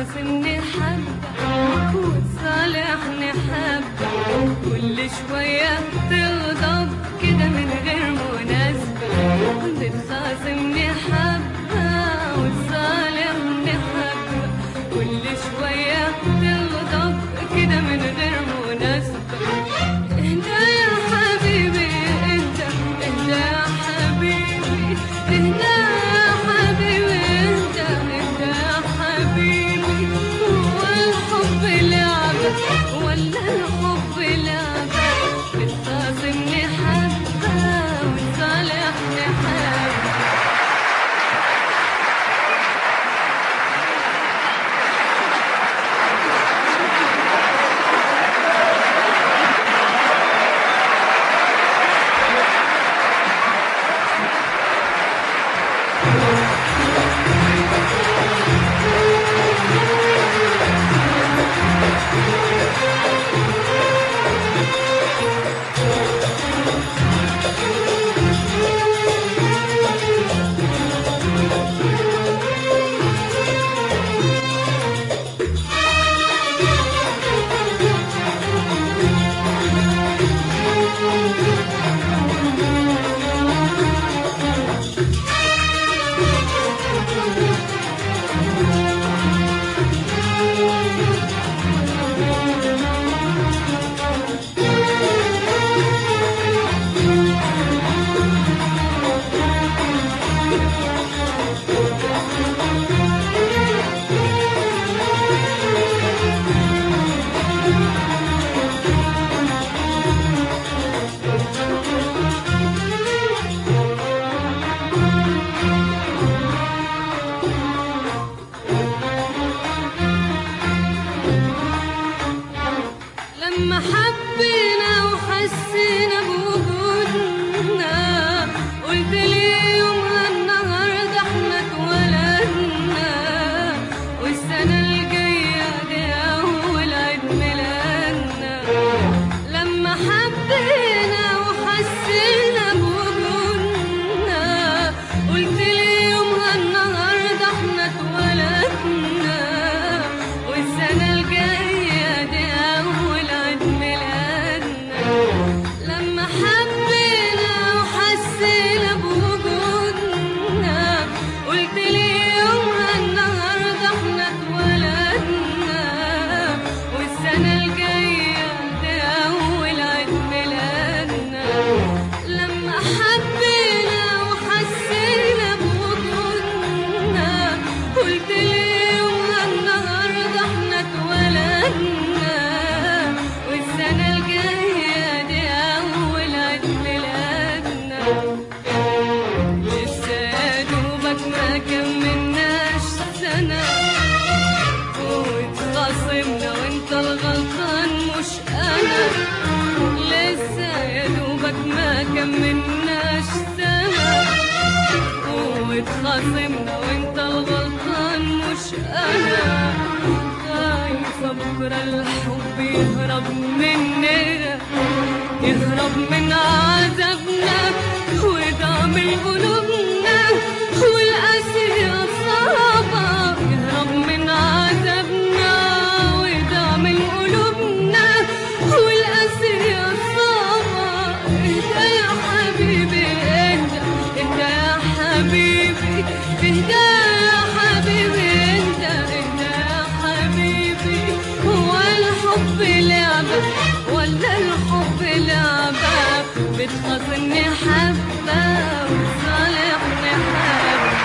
بتخاصمني حبة وتصالحني حبة كل شوية تغضب كده من غير مناسبة بتخاصمني حبة وتصالحني حبة كل شوية تغضب كده من غير مناسبة اهدى يا حبيبي اهدى اهدى يا حبيبي اهدى يا حبيبي اهدى اهدى يا حبيبي هو الحب لعبة ولا الحب لعبة بتخاصمني حبة وتصالحني حبة لما حبينا وحسينا بوجودنا قلت لي يومها النهارده احنا اتولدنا والسنة الجاية دي أول عيد ميلادنا لما حبينا وحسينا بوجودنا قلت لي يومها النهارده احنا اتولدنا والسنة الجاية دي أول عيد ميلادنا لما حبينا وحسينا بوجودنا قلت لي يومها النهارده احنا اتولدنا والسنة الجاية دي أول عيد ميلادنا لما حبينا وحسينا بوجودنا قلت لي يومها النهارده احنا اتولدنا والسنة الجاية دي أول عيد ميلادنا لسه يا دوبك ما كملناش سنة واتخاصمنا وانت الغلطان مش أنا لسه يا دوبك ما كملناش سنة واتخاصمنا وانت الغلطان مش أنا خايفة بكرة الحب يهرب مننا يهرب من عذابنا ويضامن قلوبنا والقاسية صعبة يهرب من عذابنا ويضامن قلوبنا والقاسية صعبة اهدى يا حبيبي اهدى اهدى يا حبيبي اهدى يا حبيبي اهدى اهدى يا حبيبي هو الحب لعبة ولا الحب لعبة بتخاصمني حبة وتصالحني حبة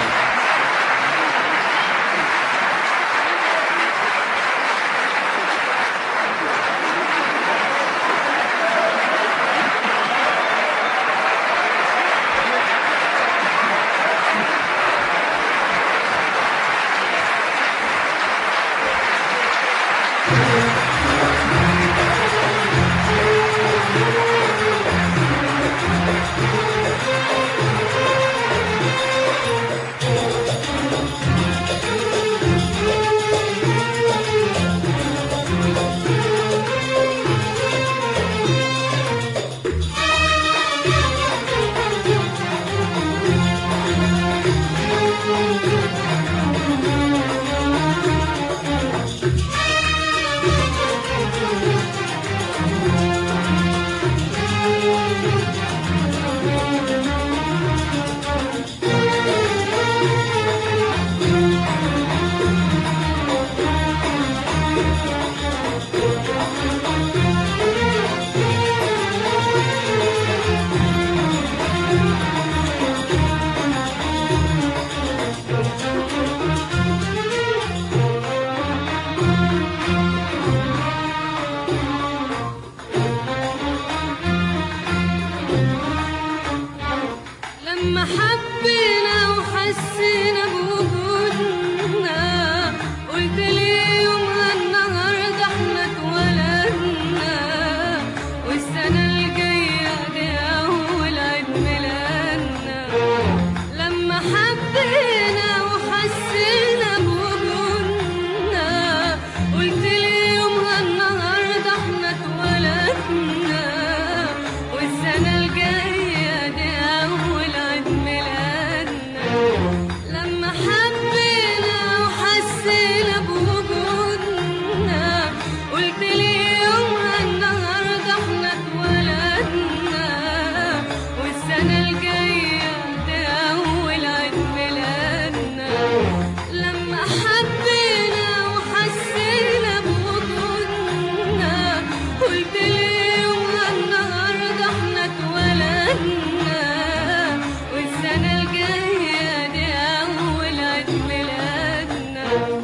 حبينا وحسينا بوجودنا قلت لي يومها النهارده احنا اتولدنا والسنة الجاية دي أول عيد ميلادنا لما حبينا وحسينا بوجودنا قلت لي يومها النهارده احنا اتولدنا والسنة الجاية دي أول عيد ميلادنا لما حبينا وحسينا بوجودنا قلت لي يومها النهارده احنا اتولدنا والسنة الجاية دي أول عيد ميلادنا لما حبينا وحسينا بوجودنا قلت لي يومها النهارده احنا اتولدنا والسنة الجاية دي أول عيد ميلادنا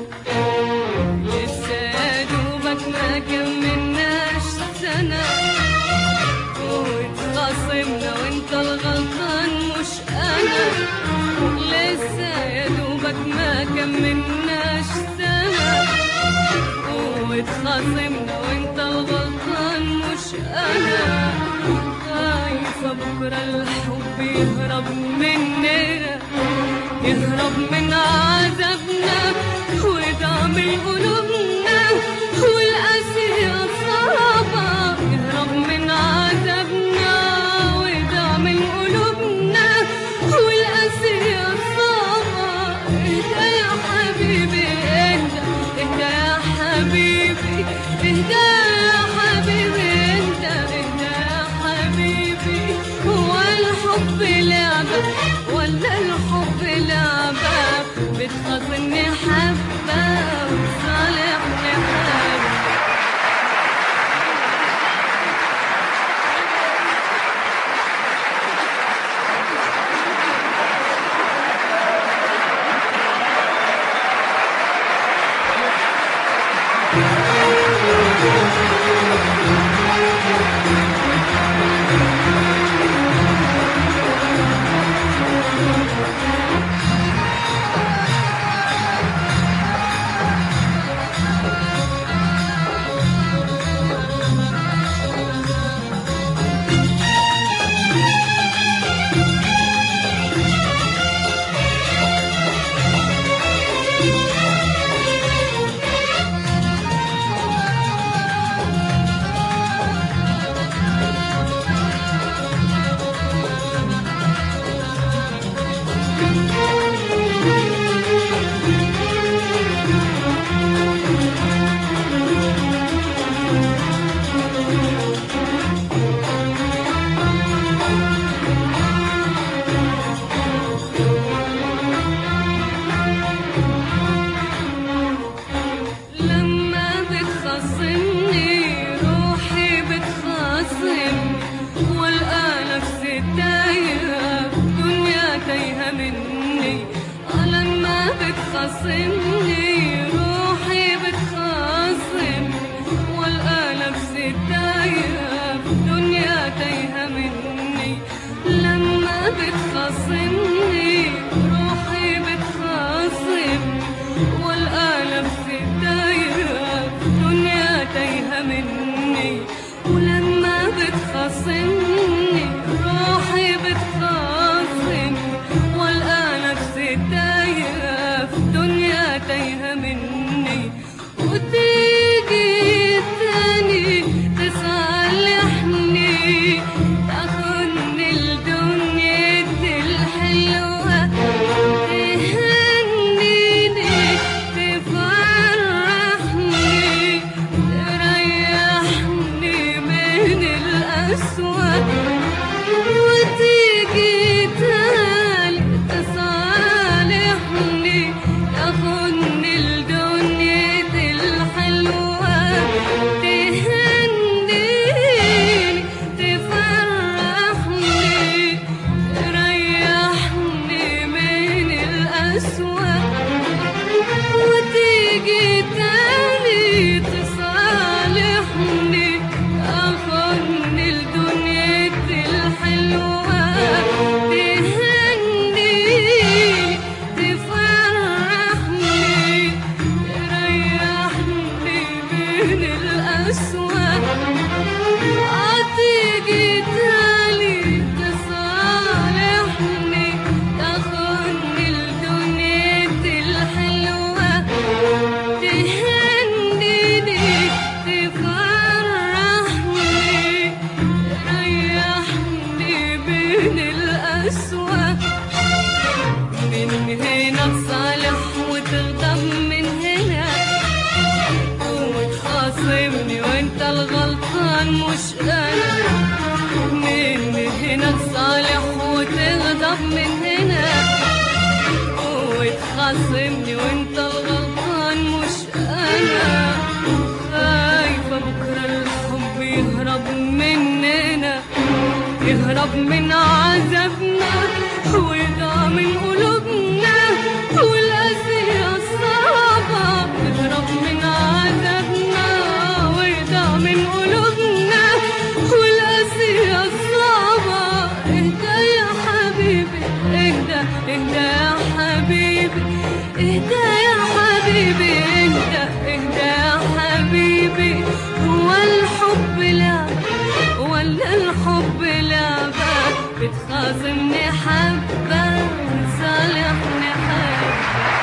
لسه يا دوبك ما كملناش سنة واتخاصمنا وانت الغلطان مش أنا لسه يا دوبك ما كملناش سنة واتخاصمنا وانت الغلطان مش أنا خايفة بكرة الحب يهرب مننا يهرب من عذابنا ويدعم قلوبنا والقاسية صعبة يهرب من عذابنا ويدعم قلوبنا والقاسية صعبة اهدى يا حبيبي اهدى اهدى يا حبيبي اهدى يا حبيبي اهدى اهدى يا حبيبي هو الحب لعبة ولا الحب لعبة بتخاصمني حبة وتصالحني حبة لما بتخاصمني روحي بتخاصم والقى نفسي تايهة دنيا تايهة مني آه لما بتخاصمني روحي بتخاصم والقى نفسي تايهة دنيا تايهة مني لما بتخاصمني روحي بتخاصم والقى نفسي تايهة دنيا تايهة مني ولما بتخاصمني روحي بتخاصم والقى نفسي تايهة في دنيا تايهة مني بتخاصمني وانت الغلطان مش انا خايفة بكرة الحب يهرب مننا يهرب من عذابنا ويضيع من قلوبنا والقاسية الصعبة يهرب من عذابنا ويضيع من قلوبنا والقاسية الصعبة اهدى يا حبيبي اهدى اهدى يا حبيبي اهدى يا حبيبي اهدى اهدى يا حبيبي هو الحب لعب ولا الحب لعبة بتخاصمني حبة وتصالحني حبة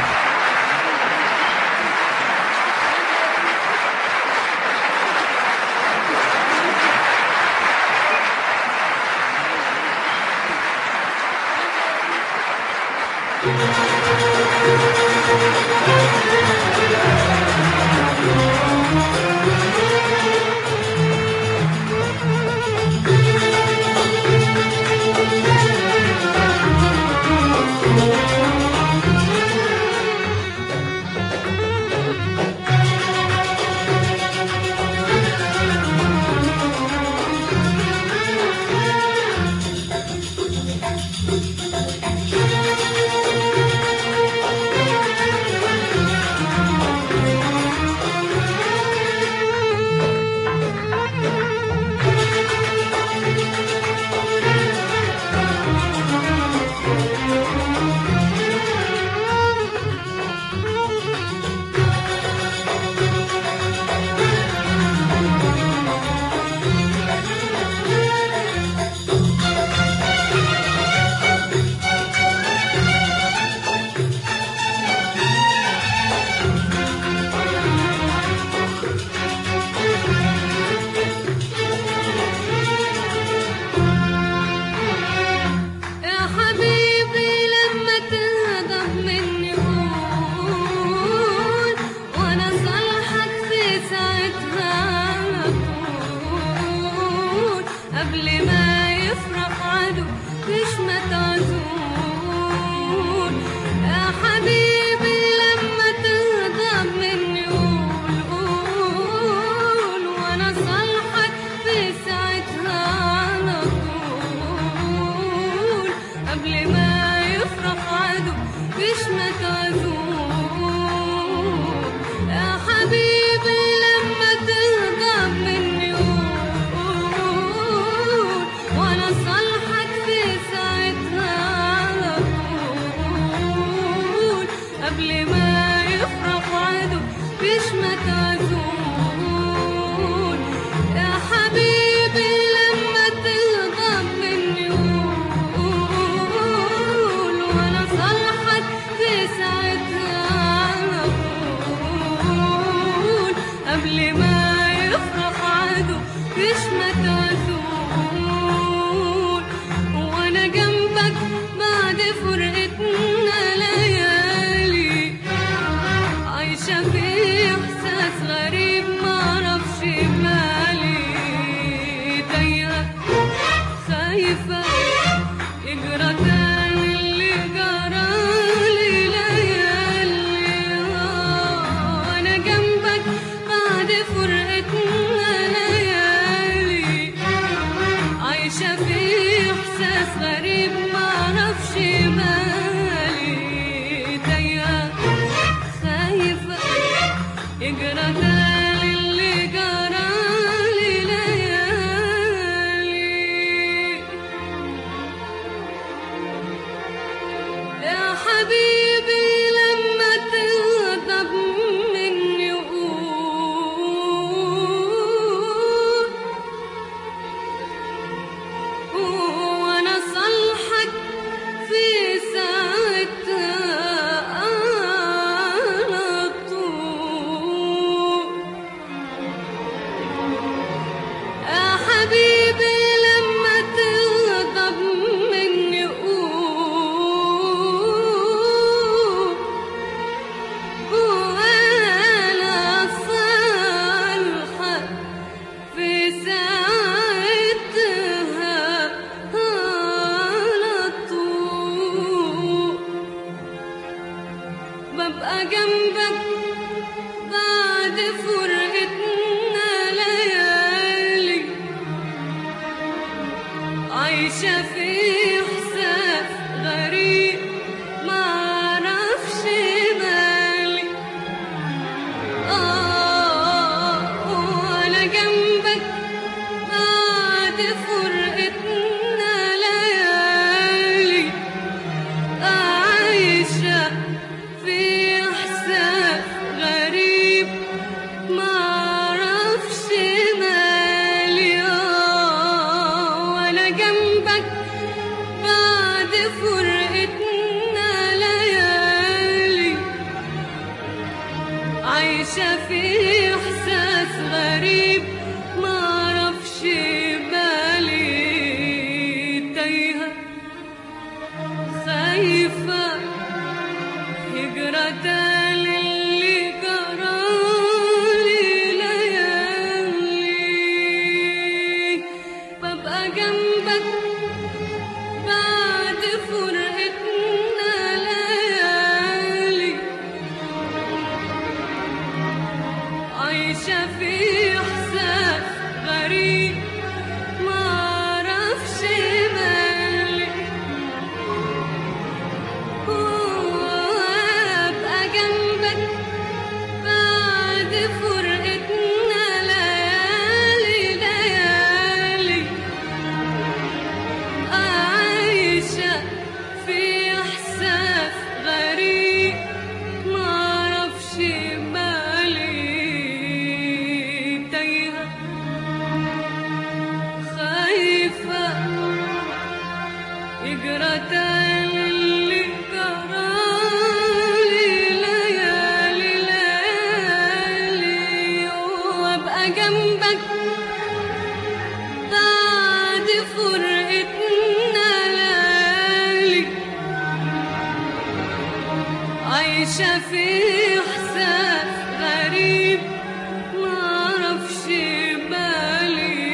يا حبيبي لما تغضب مني قول وانا صالحك في ساعتها اقول قبل ما يفرق عدو مش ما تعزول يا حبيبي لما تغضب مني قول قول وانا صالحك في ساعتها اقول قبل ما يفرق عدو مش ما تعزول يا حبيبي لما تغضب مني قول وانا صالحك في ساعتها اقول قبل ما يفرق عدو مش ما تعزول يا حبيبي لما تغضب مني قول وانا صالحك في ساعتها اقول قبل ما يفرق عدو مش ما تعزول وانا جنبك بعد فرقتنا ليالي عايشة في إحساس غريب معرفش مالي تايهة خايفة يجرى تاني اللي جرالي ليالي وأنا جنبك بعد فرقتنا ليالي عايشة في إحساس غريب معرفش مالي تايهة خايفة يجرى تاني اللي جرالي ليالي يا حبيبي لما تغضب مني قول وانا صالحك في ساعتها على طول يا حبيبي لما تغضب مني قول وابقى جنبك بعد فرقتنا ليالي عايشة في إحساس غريب معرفش مالي آه وأنا جنبك بعد فرقتنا ليالي عايشة في إحساس غريب معرفش مالي آه وأنا جنبك بعد فرقتنا ليالي عايشة في إحساس غريب معرفش بالي تايهة خايفة هجرة للي جرالي ليالي ببقى جنبك بعد فرقتنا ليالي عايشة في إحساس غريب معرفش مالي وأبقى جنبك بعد فرقتنا ليالي ليالي عايشة في إحساس غريب معرفش بالي تايهة خايفة يجرى اللي جرالي ليالي ليالي وابقى جنبك بعد فرقتنا ليالي عايشة في إحساس غريب معرفش بالي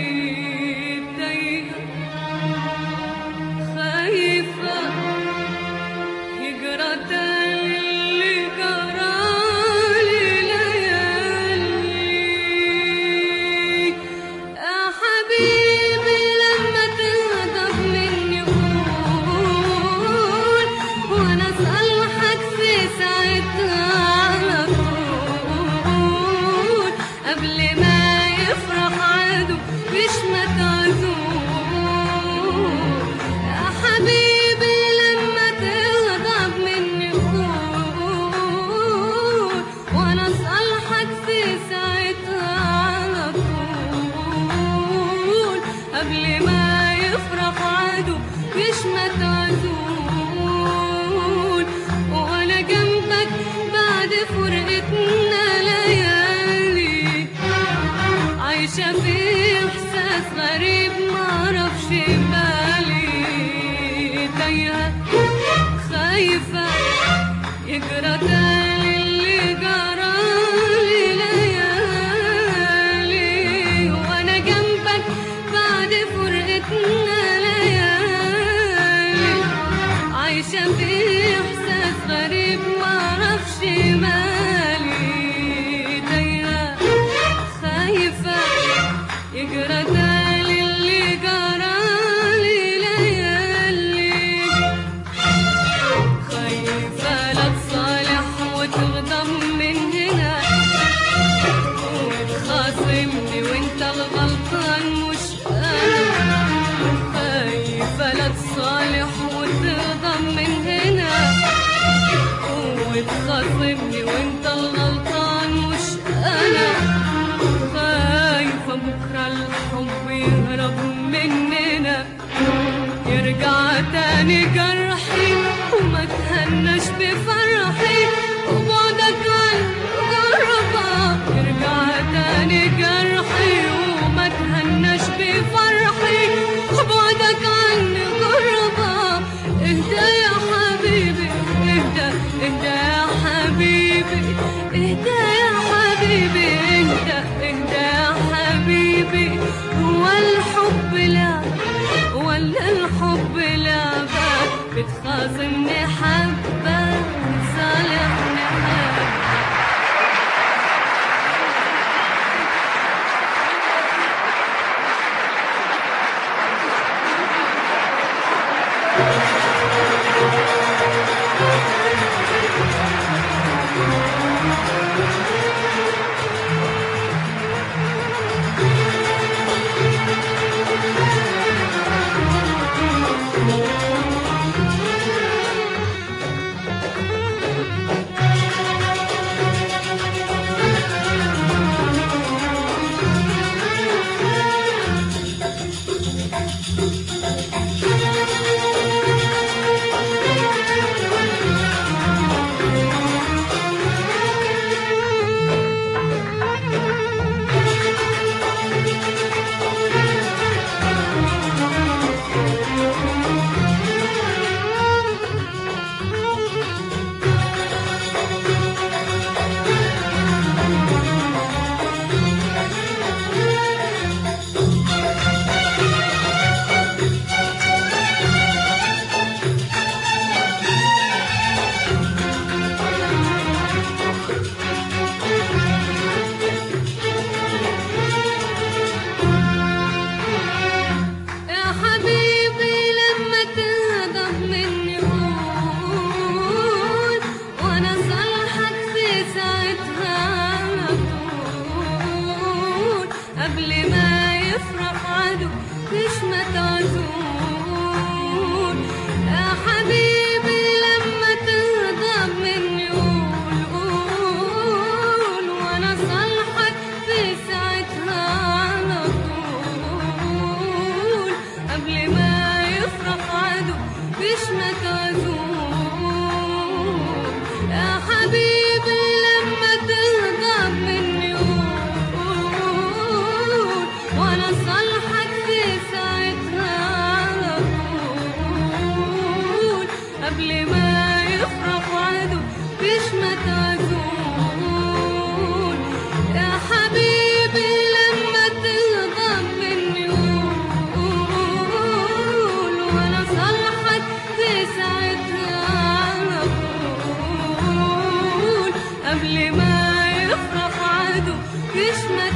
تايهة خايفة هجرة اللي جرالي ليالي يا حبيبي لما تغضب مني قول وانا اصلحك في ساعتها على طول قبل ما يفرح عدو يشمت عدو يا حبيبي لما تغضب مني قول وانا اصلحك في ساعتها على طول قبل ما يفرح عدو يشمت عدول وانا جنبك بعد فرقتنا ليالي عايشة في إحساس غريب معرفش بالي تايهة خايفة يجرى تاني اللي جرالي ليالي وانا جنبك بعد فرقتنا ليالي عايشة في إحساس غريب معرفش مالي تايهة خايفة يجرى تاني اللي جرالي ليالي خايفة لا تصالح وتغضب من هنا وتخاصمني وانت الغلطان مش انا خايفة لا تصالح وتغضب من هنا وتخاصمني وانت الغلطان مش انا خايفة بكرة الحب يهرب مننا يرجع تاني جرحي وما تهناش بفرحي وبعدك عن غربة يرجع تاني جرحي وما تهناش بفرحي وبعدك عن غربة اهدى يا حبيبي اهدى اهدى يا حبيبي اهدى يا حبيبي اهدى اهدى يا حبيبي هو الحب لا ولا الحب لعبة بتخاصمني حبة يفرح عدو يشمت عزول يا حبيبي لما تغضب مني قول وانا صالحك في ساعتها على طول قبل ما يفرح عدو يشمت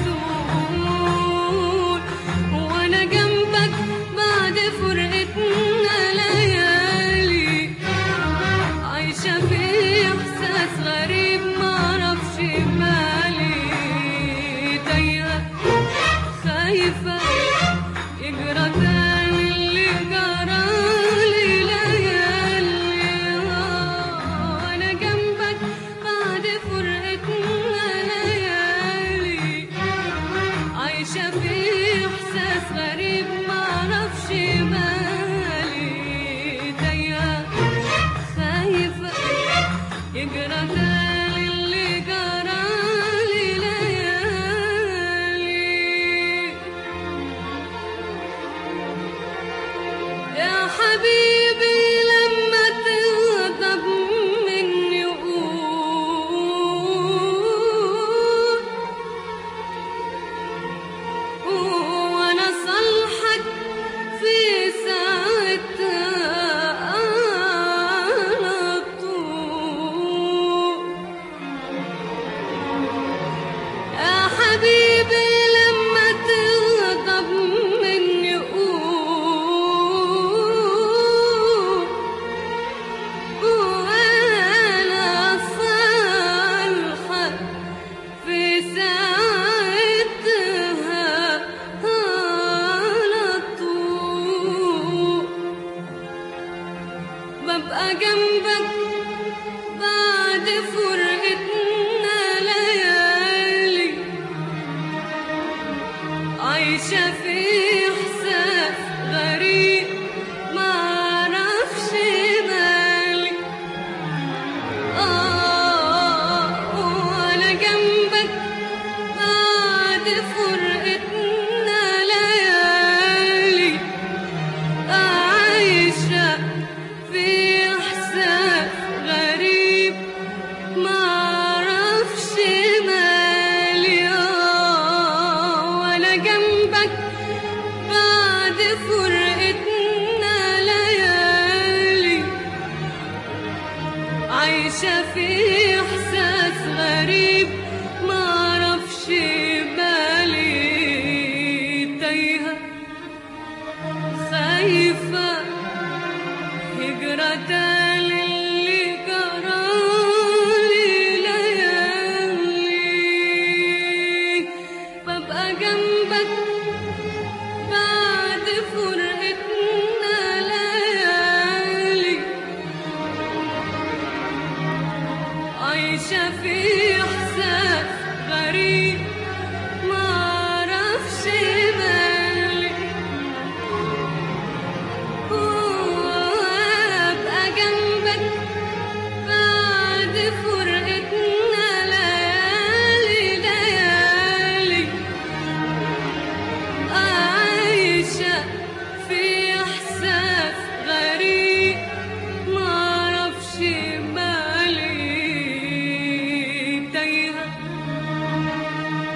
عزول وانا جنبك بعد فرقتنا ليالي عايشة في إحساس غريب معرفش مالي تايهة خايفة يجرى تاني اللي جرالي ليالي أنا جنبك بعد فرقتنا ليالي عايشة في إحساس غريب معرفش مالي تايهة خايفة يجرى تاني اللي جرالي ليالي يا حبيبي لما تغضب مني قول وانا صالحك في ساعتها على طول يا حبيبي لما تغضب مني قول وانا صالحك في ساعتها على طول ببقى جنبك بعد فرقتنا ليالي عايشة في إحساس غريب معرفش مالي آه وأنا جنبك بعد فرقتنا ليالي عايشة في إحساس غريب معرفش مالي آه وأنا جنبك بعد فرقتنا ليالي عايشة في إحساس غريب معرفش بالي تايهة خايفة هجرة اللي جرالي ليالي ببقى جنبك بعد فرقتنا ليالي عايشة في إحساس غريب معرفش مالي وأبقى جنبك بعد فرقتنا ليالي ليالي عايشة في إحساس غريب معرفش بالي تايهة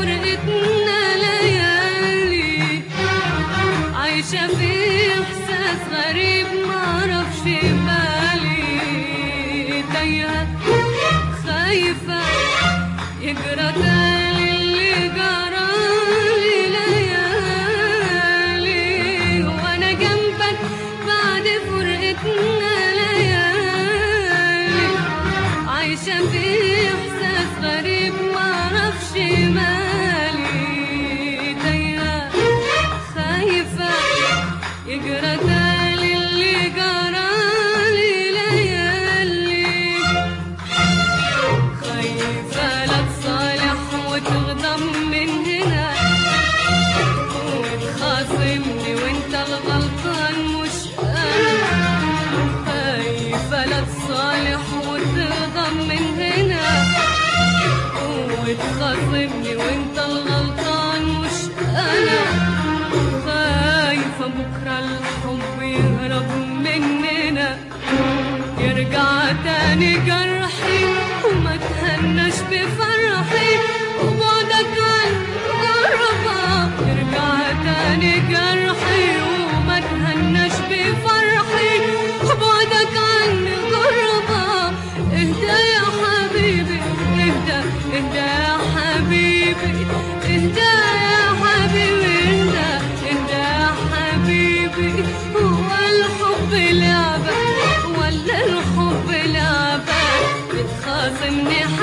فرقتنا ليالي عايشة في إحساس غريب معرفش بالي تايهة خايفة يجرى تاني اللي جرالي ليالي وأنا جنبك بعد فرقتنا ليالي عايشة في إحساس غريب معرفش مالي تايهة خايفة يجرى تاني اللي جرالي ليالي خايفة لا تصالح وتغضب من هنا وتخاصمني وانت الغلطان مش انا خايفة لا تصالح وتغضب من هنا وتخاصمني وانت الغلطان مش انا خايفة بكرة الحب يهرب مننا يرجع تاني جرحي وما تهناش بفرحي وبعدك عن غربة يرجع تاني جرحي وما تهناش بفرحي وبعدك عن غربة اهدى يا حبيبي اهدى اهدى يا حبيبي اهدى يا حبيبي اهدى اهدى يا حبيبي هو الحب لعبة ولا الحب لعبة بتخاصمني